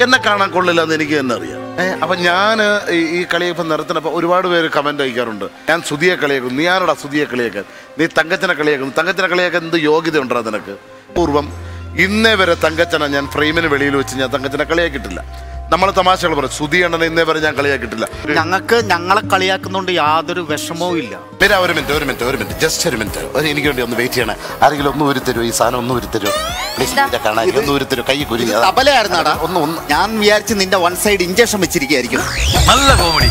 എന്നെ കാണാൻ കൊള്ളില്ല എന്ന് എനിക്ക് തന്നെ അറിയാം ഏ, അപ്പൊ ഞാൻ ഈ കളിയപ്പം നിറത്തിനപ്പോ ഒരുപാട് പേര് കമന്റ് അയക്കാറുണ്ട് ഞാൻ സുതിയെ കളിയാക്കുന്നു നീ ആരോടാ സുതിയെ കളിയാക്കാൻ നീ തങ്കച്ചനെ കളിയാക്കുന്നു തങ്കച്ചനെ കളിയാക്കാൻ എന്ത് യോഗ്യത ഉണ്ടാ നിനക്ക് പൂർവ്വം ഇന്നേ വരെ തങ്കച്ചനെ ഞാൻ ഫ്രെയിമിന് വെളിയിൽ വെച്ച് ഞാൻ തങ്കച്ചനെ കളിയാക്കിയിട്ടില്ല നമ്മൾ തമാശകൾ പറയും സുതി അണ്ണനെ ഇന്നേ വരെ ഞാൻ കളിയാക്കിയിട്ടില്ല ഞങ്ങൾക്ക് ഞങ്ങളെ കളിയാക്കുന്നോണ്ട് യാതൊരു വിഷമവും ഇല്ല പേര് ഒരു മിനിറ്റ് ഒരു മിനിറ്റ് ഒരു മിനിറ്റ് ജസ്റ്റ് ഒരു മിനിറ്റ് ഒരു എനിക്ക് വേണ്ടി ഒന്ന് വെയിറ്റ് ചെയ്യണേ ആരെങ്കിലും ഒന്ന് ഒരു തരുമോ ഈ സാധനം ഒന്ന് ഒരു തരുമോ പ്ലീസ് നിന്റെ കാണാൻ ഒന്ന് ഒരു തരുമോ കൈ കുരി തബലയായിരുന്നാടാ ഒന്ന് ഒന്ന് ഞാൻ വിചാരിച്ച് നിന്റെ വൺ സൈഡ് ഇഞ്ചക്ഷൻ വെച്ചിരിക്കുകയായിരിക്കും നല്ല കോമഡി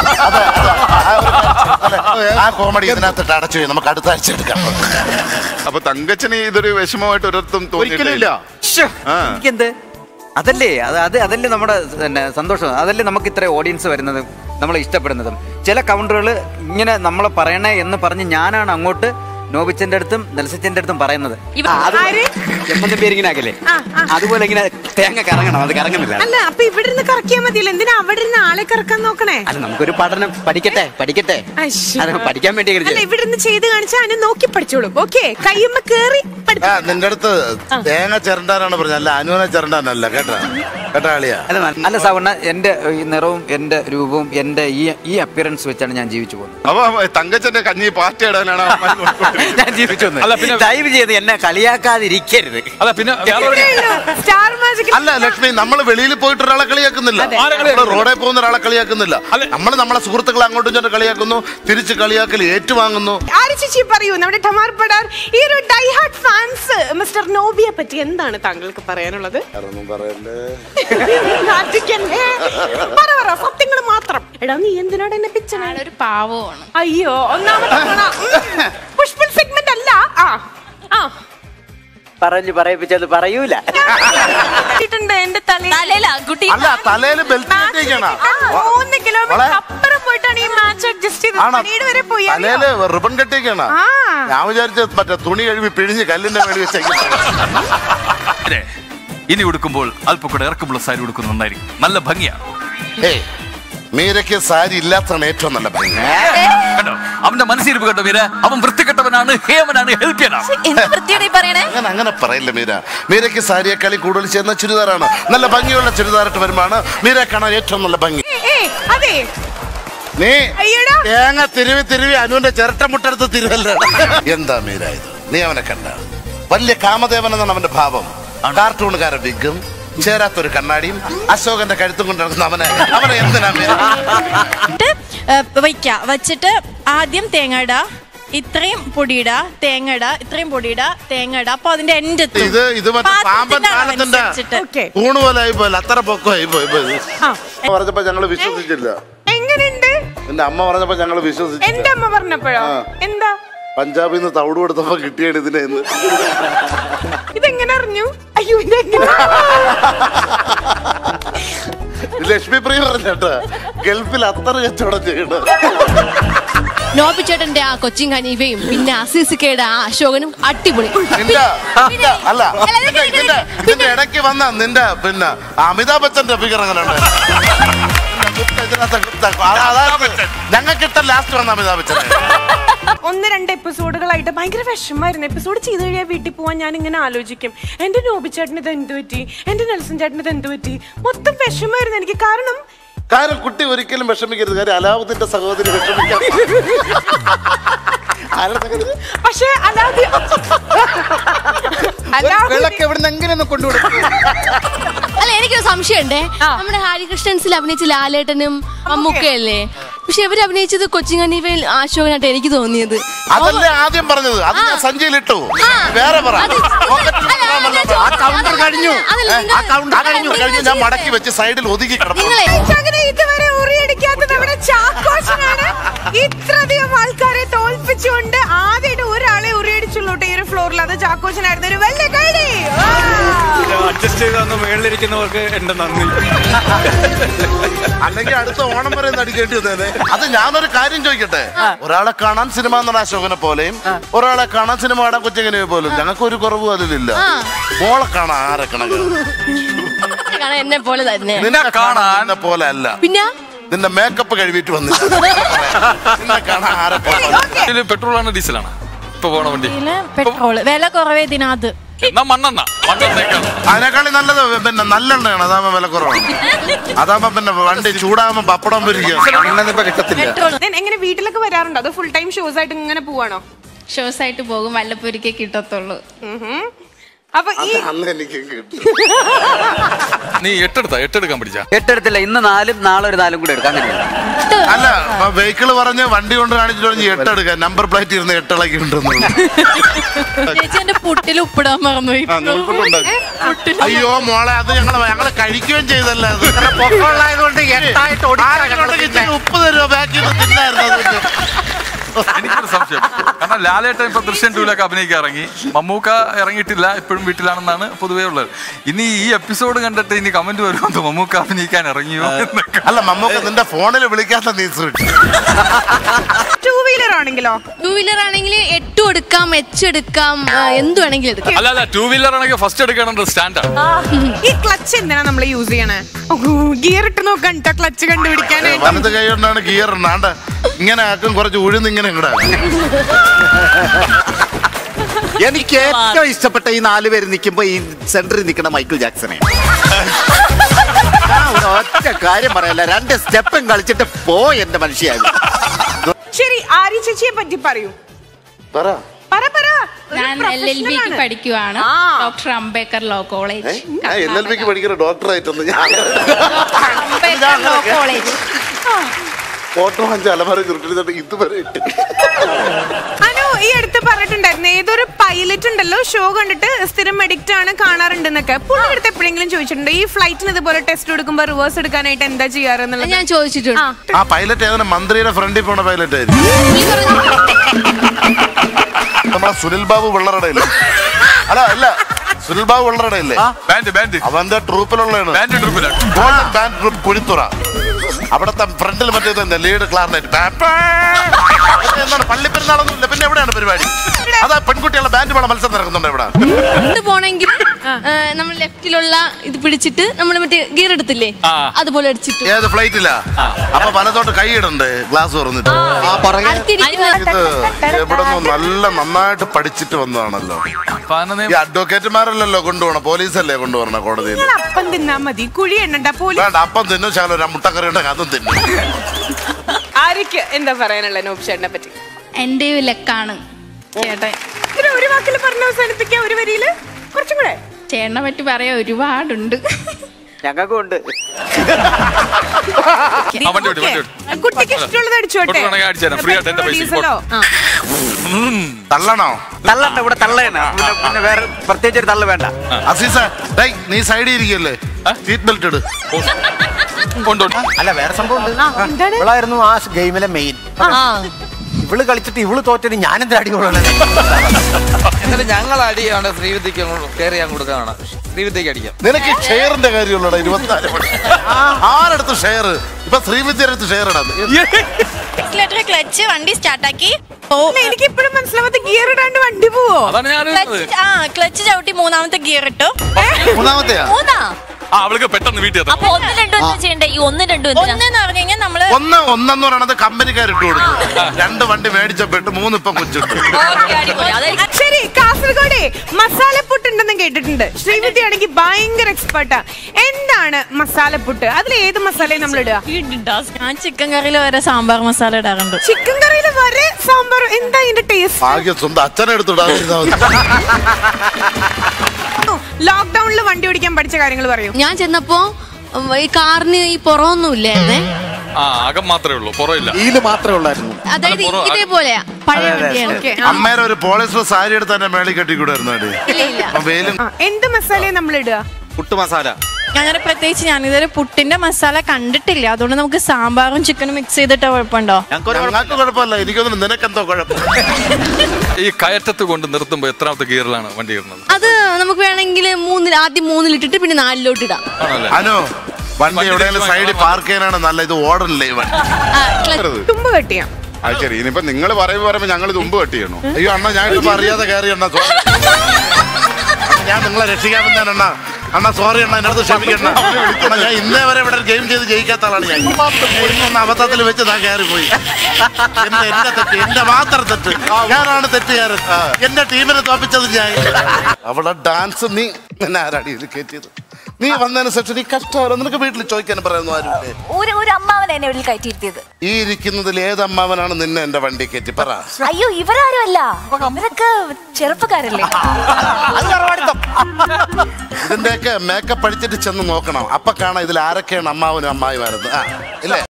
ആ കോമഡി ഇതിനകത്തിട്ട് അടച്ചു പോയി. നമുക്ക് അടുത്ത ആഴ്ച എടുക്കാം അപ്പൊ തങ്കച്ചന് ഇതൊരു വിഷമമായിട്ട് ഒരിടത്തും ഒരിക്കലും ഇല്ല ആ. എനിക്കെന്ത് അതല്ലേ അത് അത് അതല്ലേ നമ്മുടെ പിന്നെ സന്തോഷം അതല്ലേ നമുക്ക് ഇത്ര ഓഡിയൻസ് വരുന്നതും നമ്മളെ ഇഷ്ടപ്പെടുന്നതും ചില കൗണ്ടറുകൾ ഇങ്ങനെ നമ്മൾ പറയണേ എന്ന് പറഞ്ഞ് ഞാനാണ് അങ്ങോട്ട് നോബിച്ചന്റെ അടുത്തും നെൽസച്ചന്റെ അടുത്തും പറയുന്നത് ഇവ- ആ, അത് ആര്? എമ്മന്റെ പേര് ഇങ്ങനെ ആക്കല്ലേ ആ, ആ. അതുപോലെ ഇങ്ങനെ തേങ്ങ കറങ്ങണം അത് കറങ്ങുന്നില്ല അല്ല അപ്പൊ ഇവിടെ ഇരുന്ന് കറക്കിയാ മതിയല്ലോ എന്തിനാ അവിടെ ഇരുന്ന് ആളെ കറക്കാൻ നോക്കണേ അല്ല നമുക്കൊരു പഠനം പഠിക്കട്ടെ പഠിക്കട്ടെ അശ്ശോ. അത് പഠിക്കാൻ വേണ്ടി ഇങ്ങനെ അല്ല ചെയ്യും. ഇവിടെ നിന്ന് ചെയ്ത് കാണിച്ചാൽ അതിനെ നോക്കി പഠിച്ചോളും ഓക്കെ കയ്യുമ്മ കേറി ആ പഠിപ്പിക്കും. നിന്റെ അടുത്ത് തേങ്ങ ചിരണ്ടാനാണ് പറഞ്ഞത് അല്ല അനുവിനെ ചിരണ്ടാനല്ല കേട്ടാ കേട്ടാ അളിയാ അല്ല നല്ല- അല്ല സാവണ്ണ എന്റെ ഈ നിറവും എന്റെ രൂപവും എന്റെ ഈ ഈ അപ്പിയറൻസ് വെച്ചാണ് ഞാൻ ജീവിച്ചു പോകുന്നത് അപ്പൊ തങ്കച്ചന്റെ കഞ്ഞി പാറ്റി ഇടാനാണ് അവന്മാര് കൊടുക്കുന്നത്. ഞാൻ ജീവിച്ചു വന്നത്. അല്ല, പിന്നെ- ദയവ് ചെയ്ത് എന്നെ കളിയാക്കാതിരിക്കരുത് അല്ല പിന്നെ വേറൊരു ഇത്രയേ ഉള്ളൂ. സ്റ്റാർ മാജിക് അല്ല ലക്ഷ്മി നമ്മൾ വെളിയിൽ പോയിട്ട് ഒരാളെ കളിയാക്കുന്നില്ല ആരെ നമ്മള് കളിയാക്കുന്നില്ല? റോഡിൽ പോകുന്ന ഒരാളെ കളിയാക്കുന്നില്ല അല്ല. നമ്മൾ നമ്മളെ സുഹൃത്തുക്കളെ അങ്ങോട്ടും ഇങ്ങോട്ടും കളിയാക്കുന്നു തിരിച്ച് കളിയാക്കൽ ഏറ്റുവാങ്ങുന്നു ആര് ചേച്ചി പറയൂ നമ്മുടെ ടമാർ പടാർ ഈ ഒരു ഡൈഹാർട്ട് ഫാൻസ് മിസ്റ്റർ നോബിയെ പറ്റി എന്താണ് താങ്കൾക്ക് പറയാനുള്ളത് നാട്ടിക്കല്ലേ? പറ പറ സത്യങ്ങൾ മാത്രം എടാ നീ എന്തിനാണ് എന്നെ പിച്ചണ ഒരു പാവമാണ് അയ്യോ ഒന്നാമത്തെ നുണ. ഉം. പുഷ്പൻ സെഗ്മെന്റ് അല്ല ആ ആ പറഞ്ഞു പറയിപ്പിച്ചത് പറയൂല ഇട്ടിട്ടുണ്ട് എന്റെ തലയിൽ തലയിലാ കുട്ടി അല്ല തലയിൽ ബെൽറ്റ് കെട്ടിയിരിക്കണ ആ, മൂന്ന് കിലോമീറ്റർ മോളെ. അപ്പുറം പോയിട്ടാണ് ഈ മാച്ച് അഡ്ജസ്റ്റ് ചെയ്തത് ആണോ പനീട് വരെ പോയി അറിയോ? തലയില് റിബൺ കെട്ടിയിരിക്കണ ആ. ഞാൻ വിചാരിച്ച മറ്റേ തുണി കഴുകി പിഴിഞ്ഞ് കല്ലിന്റെ മേളിൽ വെച്ചേക്കുന്നു അതെ. ഇനി ഉടുക്കുമ്പോൾ അല്പം കൂടെ ഇറക്കമുള്ള സാരി ഉടുക്കുന്നത് നന്നായിരിക്കും നല്ല ഭംഗിയാണ് ഏയ് മീരയ്ക്ക് സാരി ഇല്ലാത്തതാണ് ഏറ്റവും നല്ല ഭംഗി കണ്ടോ അവന്റെ മനസ്സിരിപ്പ് കണ്ടോ മീര അവൻ വൃത്തികെട്ടവനാണ് ഹേമനാണ് ഹെൽപ്പിയനാണ് എന്ത് വൃത്തിയോടെ ഈ പറയണേ അങ്ങനെ അങ്ങനെ പറയില്ല മീര മീരയ്ക്ക് സാരിയേക്കാളി കൂടുതൽ ചെയ്യുന്ന ചുരിദാറാണ് നല്ല ഭംഗിയുള്ള ചുരിദാറിട്ട് വരുമ്പോഴാണ് മീര കാണാൻ ഏറ്റവും നല്ല ഭംഗി ഏയ്, അതെ നീ അയ്യടാ. തേങ്ങ തിരുവി തിരുവി അനുവിന്റെ ചിരട്ട മുട്ടെടുത്ത് തിരുവല്ല എന്താ മീര ഇത് നീ അവനെ കണ്ട വലിയ കാമദേവൻ എന്നാണ് അവന്റെ ഭാവം കാർട്ടൂണുകാരൻ വിഗും ചേരാത്തൊരു കണ്ണാടിയും അശോകന്റെ കഴുത്തും കൊണ്ട് നടക്കുന്ന അവനെ അവനെ എന്തിനാ മീര വയ്ക്ക വച്ചിട്ട് ആദ്യം തേങ്ങ ഇടാ ഇത്രയും പൊടിയിട തേങ്ങ ഇട ഇത്രയും പൊടിയിട തേങ്ങ ഇട അപ്പൊ അതിന്റെ എൻഡ് ഇത് ഇത് മറ്റേ പാമ്പൻ കാലത്തിന്റെ ഓക്കെ തൂണ് പോലെ ആയി പോയി അത്ര പൊക്കമായി പോയി പോയി ആ പറഞ്ഞപ്പോ ഞങ്ങള് വിശ്വസിച്ചില്ല എങ്ങനെയുണ്ട് എന്റെ അമ്മ പറഞ്ഞപ്പോ ഞങ്ങള് വിശ്വസിച്ചില്ല എന്റെ അമ്മ പറഞ്ഞപ്പോഴോ ആ. എന്താ പഞ്ചാബിൽ നിന്ന് തവിട് കൊടുത്തപ്പോ കിട്ടിയാണ് ഇതിനെ എന്ന് ഇതെങ്ങനെ അറിഞ്ഞു അയ്യോ ഇതെങ്ങനെ ലക്ഷ്മി പ്രിയ പറഞ്ഞേട്ടാ ഗൾഫിൽ അത്ര കച്ചവടം ചെയ്യണം നോബിച്ചേട്ടന്റെ ആ കൊച്ചിൻ കനീവയും പിന്നെ അസീസിക്കയുടെ ആ അശോകനും അടിപൊളി നിന്റെ നിന്റെ- അല്ല ഇതിന്റെ ഇതിന്റെ ഇതിന്റെ ഇടയ്ക്ക് വന്ന നിന്റെ പിന്നെ അമിതാഭ് ബച്ചന്റെ ഫിഗർ എങ്ങനെയുണ്ട് ഞങ്ങൾക്ക് ഇട്ട ലാസ്റ്റ് വന്ന അമിതാഭ് ബച്ചൻ ഒന്ന് രണ്ട് എപ്പിസോഡുകളായിട്ട് ഭയങ്കര വിഷമായിരുന്നു എപ്പിസോഡ് ചെയ്ത് കഴിയാൻ വീട്ടിൽ പോവാൻ ഞാൻ ഇങ്ങനെ ആലോചിക്കും എന്റെ നോബി ചേട്ടന് ഇത് എന്ത് പറ്റി എന്റെ നെൽസൺ ചേട്ടന് ഇത് എന്ത് പറ്റി മൊത്തം വിഷമായിരുന്നു എനിക്ക് കാരണം കാരണം കുട്ടി ഒരിക്കലും വിഷമിക്കരുത് കാര്യം അലാവുദ്ദീന്റെ സഹോദരി വിഷമിക്കാം ആരുടെ സഹോദരി? പക്ഷേ അല്ലാതെ അല്ലാതെ വിളക്ക് എവിടെ നിന്ന് കൊണ്ടുകൊടുക്കും അല്ല എനിക്കൊരു സംശയമുണ്ടേ നമ്മുടെ ഹരികൃഷ്ണൻസിൽ അഭിനയിച്ച ലാലേട്ടനും മമ്മൂക്കയല്ലേ പക്ഷെ ഇവർ അഭിനയിച്ചത് കൊച്ചിൻ കനീവയിൽ അശോകനായിട്ട് എനിക്ക് തോന്നിയത് അതല്ലേ ആദ്യം പറഞ്ഞത് അത് ഞാൻ സഞ്ചിയിലിട്ടു ആ. വേറെ പറ അത് പോക്കറ്റിൽ അല്ല, വെക്കാമല്ലോ. അല്ല, ആ കൗണ്ടർ കഴിഞ്ഞു അതല്ല, ഏ, നിങ്ങൾ- ആ കൗണ്ടർ അതല്ല, കഴിഞ്ഞു നിങ്ങൾ കഴിഞ്ഞു ഞാൻ ചെയ്തത്. മടക്കി വെച്ച് സൈഡിൽ ഒതുക്കി കിടന്നു നിങ്ങളെ അങ്ങനെ ഇതുവരെ ഉറിയടിക്കാത്ത നമ്മുടെ ചാക്കോച്ചനാണ് ഇത്രയധികം ആൾക്കാരെ തോൽപ്പിച്ചുകൊണ്ട് ആദ്യമായിട്ട് ഒരാളെ ഉറിയടിച്ചുള്ളൂ ട്ടോ ഈ ഒരു ഫ്ലോറിൽ അത് ചാക്കോച്ചനായിരുന്നു ഒരു വലിയ കൈഡി അഡ്ജസ്റ്റ് ചെയ്ത് തന്ന മേളിലിരിക്കുന്നവർക്ക് എന്റെ നന്ദി അല്ലെങ്കിൽ അടുത്ത ഓണം വരെ നടിക്കേണ്ടി വന്നേനെ അത് ഞാനൊരു കാര്യം ചോദിക്കട്ടെ ഒരാളെ കാണാൻ സിനിമ നടൻ അശോകനെ പോലെയും ഒരാളെ കാണാൻ സിനിമ കാണാൻ കൊച്ചങ്ങനെ പോലും ഞങ്ങൾക്ക് ഒരു കുറവും അതിലില്ല മോളെ കാണാൻ ആരെ കണക്ക് കാണാൻ എന്നെ പോലെ തന്നെ നിന്നെ കാണാൻ എന്നെ പോലെ അല്ല പിന്നെ നിന്റെ മേക്കപ്പ് കഴിവിട്ട് വന്നു നിന്നെ കാണാൻ ആരെ പോലെ അല്ല. പെട്രോൾ ആണ് ഡീസലാണ് ഇപ്പൊ പോണ വണ്ടി പെട്രോള് വില കുറവേ ഇതിനകത്ത് എന്നാ മണ്ണെണ്ണ മണ്ണെണ്ണേക്കാൾ അതിനേക്കാളും നല്ലത് പിന്നെ നല്ലെണ്ണയാണ് അതാകുമ്പോ വില കുറവാണ് അതാകുമ്പോ പിന്നെ വണ്ടി ചൂടാകുമ്പോ പപ്പടം പൊരിക്കുക അങ്ങനൊന്നും കിട്ടത്തില്ല Then എങ്ങനെ വീട്ടിലൊക്കെ വരാറുണ്ടോ അതോ ഫുൾ ടൈം ഷോസ് ആയിട്ട് ഇങ്ങനെ പോവാണോ ഷോസ് ആയിട്ട് പോകും വല്ലപ്പൊരിക്കേ കിട്ടത്തുള്ളൂ ഉഹും. അപ്പൊ ഈ അന്ന് എനിക്ക് കിട്ടും നീ എട്ടെടുത്താ എട്ടെടുക്കാൻ പഠിച്ചാ എട്ടെടുത്തില്ല ഇന്ന് നാലും നാളെ ഒരു നാലും കൂടെ എടുക്കാം അങ്ങനെയല്ല അല്ല വെഹിക്കിൾ പറഞ്ഞ് വണ്ടി കൊണ്ട് കാണിച്ചിട്ട് പറഞ്ഞ് എട്ടെടുക്കാൻ നമ്പർ പ്ലേറ്റ് ഇരുന്ന് എട്ടിളക്കി ഉണ്ടെന്നുള്ളു ചേച്ചി എന്റെ പുട്ടിൽ ഉപ്പിടാൻ മറന്നുപോയി അയ്യോ മോളെ അത് ഞങ്ങൾ ഞങ്ങള് കഴിക്കുകയും ചെയ്തല്ല അത് പൊക്കമുള്ളതുകൊണ്ട് എട്ടായിട്ട് ആരെങ്കിലും ഇച്ചിരി ഉപ്പ് തരുമോ ബാക്കി തിന്നായിരുന്നു അതൊക്കെ. എനിക്കൊരു സംശയം കാരണം ലാലേട്ടൻ ഇപ്പൊ ദൃശ്യം ടൂലൊക്കെ അഭിനയിക്കാൻ ഇറങ്ങി മമ്മൂക്ക ഇറങ്ങിയിട്ടില്ല ഇപ്പോഴും വീട്ടിലാണെന്നാണ് പൊതുവേ ഉള്ളത് ഇനി ഈ എപ്പിസോഡ് കണ്ടിട്ട് ഇനി കമന്റ് വരുമെന്ന് മമ്മൂക്ക അഭിനയിക്കാൻ ഇറങ്ങിയോ എന്നൊക്കെ അല്ല മമ്മൂക്ക നിന്റെ ഫോണിൽ വിളിക്കാത്ത നീ സൃഷ്ടി ടൂ വീലർ ആണെങ്കിലോ ടൂ വീലർ ആണെങ്കിൽ എട്ടും എടുക്കാം എച്ച് എടുക്കാം ആ, എന്ത് വേണമെങ്കിലും എടുക്കാം അല്ല അല്ല ടൂ വീലർ ആണെങ്കിൽ ഫസ്റ്റ് എടുക്കണം സ്റ്റാൻഡാണ് ഈ ക്ലച്ച് എന്തിനാ നമ്മൾ യൂസ് ചെയ്യണേ ഗിയർ ഇട്ട് നോക്കാൻ ക്ലച്ച് കണ്ടുപിടിക്കാനായിട്ട് വലത് കൈ കൊണ്ടാണ് ഗിയർ ഉണ്ടാണ്ട് ഇങ്ങനെ ആക്കും കുറച്ച് ഉഴുന്ന് ഇങ്ങനെ ഇങ്ങടാക്കും എനിക്ക് ഏറ്റവും ഇഷ്ടപ്പെട്ട ഈ നാല് പേര് നിൽക്കുമ്പോ ഈ സെന്ററിൽ നിൽക്കുന്ന മൈക്കിൾ ജാക്സനെ ഞാൻ ഒരു ഒറ്റ കാര്യം പറയല്ല രണ്ട് സ്റ്റെപ്പും കളിച്ചിട്ട് പോ എന്റെ മനുഷ്യായി ശരി ആര്യ ചേച്ചിയെ പറ്റി പറയൂ പറ പറ പറ ഒരു ഞാൻ എൽ എൽ professional ബിക്ക് ആണ്. പഠിക്കുവാണ് ആ. ഡോക്ടർ അംബേദ്കർ ലോ കോളേജ് ഞാൻ എൽ എൽ ബിക്ക് പഠിക്കുന്ന ഡോക്ടറായിട്ടൊന്നും ഞാൻ അംബേദ്കർ ലോ കോളേജ് ഫോട്ടോ അഞ്ച് അലമാര ചുരുട്ടിട്ട് ഇതുവരെ ഇട്ട് അനു ഈ അടുത്ത് പറഞ്ഞിട്ടുണ്ടായിരുന്നു ഏതൊരു പൈലറ്റ് ഉണ്ടല്ലോ ഷോ കണ്ടിട്ട് സ്ഥിരം എഡിക്റ്റ് ആണ് കാണാറുണ്ടെന്നൊക്കെ പുള്ളി അടുത്ത് എപ്പോഴെങ്കിലും ചോദിച്ചിട്ടുണ്ട് ഈ ഫ്ലൈറ്റിന് ഇതുപോലെ ടെസ്റ്റ് എടുക്കുമ്പോൾ റിവേഴ്സ് എടുക്കാനായിട്ട് എന്താ ചെയ്യാറ് എന്നുള്ളത് ഞാൻ ചോദിച്ചിട്ടുണ്ട് ആ പൈലറ്റ് ഏതാണ് മന്ത്രിയുടെ ഫ്രണ്ടിൽ പോണ പൈലറ്റ് ആയിരിക്കും ഈ പറഞ്ഞ- നമ്മളെ സുനിൽ ബാബു വെള്ളറടയില്ലേ അല്ല അല്ല സുനിൽ ബാബു വെള്ളറടയില്ലേ ബാൻഡ് ബാൻഡ് അവന്റെ ട്രൂപ്പിലുള്ളതാണ് ബാൻഡ് ട്രിപ്പിലാണ് ഗോൾഡൻ ബാൻഡ് ഗ്രൂപ്പ് കുഴിത്തുറ അവിടത്തെ ഫ്രണ്ടിൽ മറ്റേ ഇതെന്താ ലീഡ് ക്ലാർനെറ്റ് എന്താണ് പള്ളിപ്പെരുന്നാളൊന്നും ഇല്ല പിന്നെ എവിടെയാണ് പരിപാടി അതാ പെൺകുട്ടികളുടെ ബാൻഡ് മേള മത്സരം നടക്കുന്നുണ്ട് ഇവിടെ കൊണ്ട് പോണെങ്കിൽ നമ്മൾ ലെഫ്റ്റിലുള്ള ഇത് പിടിച്ചിട്ട് നമ്മൾ മറ്റേ ഗിയർ എടുത്തില്ലേ ആ. അതുപോലെ അടിച്ചിട്ട് ഏത് ഫ്ലൈറ്റില്ല അപ്പൊ വലത്തോട്ട് കൈ ഇടണ്ടേ ഗ്ലാസ് തുറന്നിട്ട് അടുത്തിരിക്കുന്ന ഇത് എവിടെ നല്ല നന്നായിട്ട് പഠിച്ചിട്ട് വന്നതാണല്ലോ ഈ അഡ്വക്കേറ്റുമാരല്ലല്ലോ കൊണ്ടുപോകണം പോലീസല്ലേ കൊണ്ടുപോകണം കോടതിയിൽ നിങ്ങൾ അപ്പം തിന്നാ മതി കുഴി എണ്ണണ്ട പോലീസ് വേണ്ട അപ്പം തിന്നും ശകലം ഒരു മുട്ടക്കറി ഉണ്ടെങ്കിൽ അതും തിന്നും ആര്യക്ക് എന്താ പറയാനുള്ള നോബ് ചേട്ടനെ പറ്റി എന്റെ ലക്കാണ് ചേട്ടൻ ഇതിന് ഒരു വാക്കിൽ പറഞ്ഞ് അവസാനിപ്പിക്കാം ഒരു വരിയില് കുറച്ചും കൂടെ ചേട്ടനെ പറ്റി പറയാൻ ഒരുപാടുണ്ട് ഞങ്ങൾക്കും ഉണ്ട് ആ, വണ്ടി വിട്ടു, വണ്ടി വിട്ടു. കുട്ടിക്ക് ഇഷ്ടമുള്ളത് അടിച്ചോട്ടെ കുട്ടി വേണമെങ്കിൽ അടിച്ചു തരാം. ഫ്രീ ആയിട്ട് എന്റെ പൈസ ഡീസലോ ആ. തള്ളണോ തള്ളണ്ട ഇവിടെ തള്ളേന പിന്നെ പിന്നെ വേറെ പ്രത്യേകിച്ച് ഒരു തള്ളു വേണ്ട അസീസ ഡേയ് നീ സൈഡിൽ ഇരിക്കല്ലേ സീറ്റ് ബെൽറ്റ് ഇട് ഉണ്ട്, ഉണ്ട്. അല്ല വേറെ സംഭവം ഉണ്ട് എന്താണ്? ഇവളായിരുന്നു ആ ഗെയിമിലെ മെയിൻ ഇവള് കളിച്ചിട്ട് ഇവള് തോറ്റത് ഞാനെന്താ അടി കൊള്ളണേ എന്നാലും ഞങ്ങൾ അടിയാണ് ശ്രീവിദ്യക്ക് കയറി ഞാൻ കൊടുക്കാണ് ശ്രീവിദ്യക്ക് അടിക്കാം നിനക്ക് ഷെയറിന്റെ കാര്യമുള്ളടാ ഇരുപത്തിനാല് മണി ആരെടുത്ത് ഷെയർ ഇപ്പൊ ശ്രീവിദ്യയുടെ അടുത്ത് ഷെയർ ഇടാന്ന് ക്ലച്ച് വണ്ടി സ്റ്റാർട്ടാക്കി അല്ല, എനിക്ക് ഇപ്പോഴും മനസ്സിലാവാത്ത ഗിയർ ഇടാണ്ട് വണ്ടി പോവോ അതാണ് ഞാൻ അറിയുന്നത്. ആ ക്ലച്ച് ചവിട്ടി മൂന്നാമത്തെ ഗിയർ ഇട്ടു മൂന്നാമത്തെയാ മൂന്നാ ആ അവൾക്ക് പെട്ടെന്ന് വീട്ടിൽ എത്താം അപ്പൊ ഒന്ന് രണ്ടും എന്താ ചെയ്യണ്ടേ ഈ ഒന്ന് രണ്ടും ഒന്നെന്ന് പറഞ്ഞു കഴിഞ്ഞാൽ നമ്മള് ഒന്ന് ഒന്നെന്ന് പറയണത് കമ്പനിക്കാർ ഇട്ട് കൊടുക്കും രണ്ട് വണ്ടി മേടിച്ചപ്പെട്ട് മൂന്ന് ഇപ്പം കൊച്ചിട്ട് ഓക്കേ, അടിപൊളി. അതായത് ശരി കാസർഗോഡ് മസാലപ്പുട്ട് ഉണ്ടെന്ന് കേട്ടിട്ടുണ്ട് ശ്രീവിദ്യ ആണെങ്കിൽ ഭയങ്കര എക്സ്പെർട്ടാ എന്താണ് മസാലപ്പുട്ട് അതിൽ ഏത് മസാലയും നമ്മൾ ഇടുക ഞാൻ ചിക്കൻ കറിയിൽ വരെ സാമ്പാർ മസാല ഇടാറുണ്ട് ചിക്കൻ കറിയിൽ വരെ സാമ്പാർ എന്താ ഇതിന്റെ ടേസ്റ്റ് ഭാഗ്യം സ്വന്തം അച്ഛനെ എടുത്തിടാതിരുന്നാ മതി. ലോക്ക്ഡൌണിൽ വണ്ടി ഓടിക്കാൻ പഠിച്ച കാര്യങ്ങൾ പറയൂ ഞാൻ ചെന്നപ്പോ ഉം, ഈ കാറിന് ഈ പുറമൊന്നും ഇല്ലായിരുന്നേ ആ അകം മാത്രമേ ഉള്ളൂ പുറമില്ല ഈല് മാത്രമേ ഉള്ളായിരുന്നു അതായത് പുറം- ഇതേപോലെയാ പഴയ വണ്ടിയാണ് ഓക്കെ അമ്മേരെ ഒരു പോളിസ്റ്റർ സാരി എടുത്ത് തന്നെ മേളിൽ കെട്ടിക്കൂടായിരുന്നു അടി ഇല്ല ഇല്ല അപ്പൊ വെയിലും എന്ത് മസാലയും നമ്മൾ ഇടുക പുട്ട് മസാല അങ്ങനെ പ്രത്യേകിച്ച് ഞാനിതുവരെ പുട്ടിന്റെ മസാല കണ്ടിട്ടില്ല അതുകൊണ്ട് നമുക്ക് സാമ്പാറും ചിക്കനും മിക്സ് ചെയ്തിട്ട് കുഴപ്പമുണ്ടോ ഞങ്ങൾക്ക് കുഴപ്പമില്ല എനിക്കൊന്നും നിനക്കെന്തോ കുഴപ്പം ഈ കയറ്റത്ത് കൊണ്ട് നിർത്തുമ്പോ എത്രാമത്തെ ഗിയറിലാണ് വണ്ടി ഇടുന്നത് അത് നമുക്ക് വേണമെങ്കിൽ മൂന്നിൽ ആദ്യം മൂന്നിലിട്ടിട്ട് പിന്നെ നാലിലോട്ട് ഇടാം ആണല്ലേ അനു വണ്ടി എവിടെയെങ്കിലും സൈഡിൽ പാർക്ക് ചെയ്യാനാണ് നല്ല ഇത് ഓടണില്ലേ ഇവൻ ആ, ക്ലച്ച് തുമ്പ് കെട്ടിയാ അത് ശരി ഇനിയിപ്പോ നിങ്ങൾ പറയുമ്പോ പറയുമ്പോ ഞങ്ങൾ ഇത് മുമ്പ് കട്ട് ചെയ്യണോ അയ്യോ അണ്ണ ഞാൻ ഇപ്പൊ അറിയാതെ കയറി അണ്ണ sorry. ഞാൻ നിങ്ങളെ രക്ഷിക്കാൻ വന്നതാണ് അണ്ണ അണ്ണാ സോറി അണ്ണാ എന്റെ അടുത്ത് ക്ഷമിക്കണ്ട അണ്ണാ, ഞാൻ ഇന്നേ വരെ ഇവിടെ ഗെയിം ചെയ്ത് ജയിക്കാത്ത ആളാണ് ഞാൻ ഇന്നൊന്ന് അബദ്ധത്തിൽ വെച്ച് താൻ കയറി പോയി എന്റെ എന്റെ തെറ്റ് എന്റെ മാത്രം തെറ്റ് ഞാനാണ് തെറ്റുകാരൻ എന്റെ ടീമിനെ തോപ്പിച്ചത് ഞാൻ അവളെ ഡാൻസ് നീ എന്നെ ആരാടി ഇത് കയറ്റിയത് നീ വന്നതിന് ശേഷം നീ കഷ്ടമാണ് നിനക്ക് വീട്ടിൽ ചോദിക്കാൻ പറയുന്നു ആരുമില്ലേ ഒരു ഒരു അമ്മാവൻ എന്നെ വീട്ടിൽ കയറ്റിയിരുത്തിയത് ഈ ഇരിക്കുന്നതിൽ ഏത് അമ്മാവനാണ് നിന്നെ എന്റെ വണ്ടി കയറ്റി പറ അയ്യോ ഇവരാരും അല്ല ഇവരൊക്കെ ചെറുപ്പക്കാരല്ലേ ഇതിന്റെയൊക്കെ മേക്കപ്പ് അടിച്ചിട്ട് ചെന്ന് നോക്കണം അപ്പൊ കാണാം ഇതിൽ ആരൊക്കെയാണ് അമ്മാവനും അമ്മായിമാരെന്ന് ആ ഇല്ലേ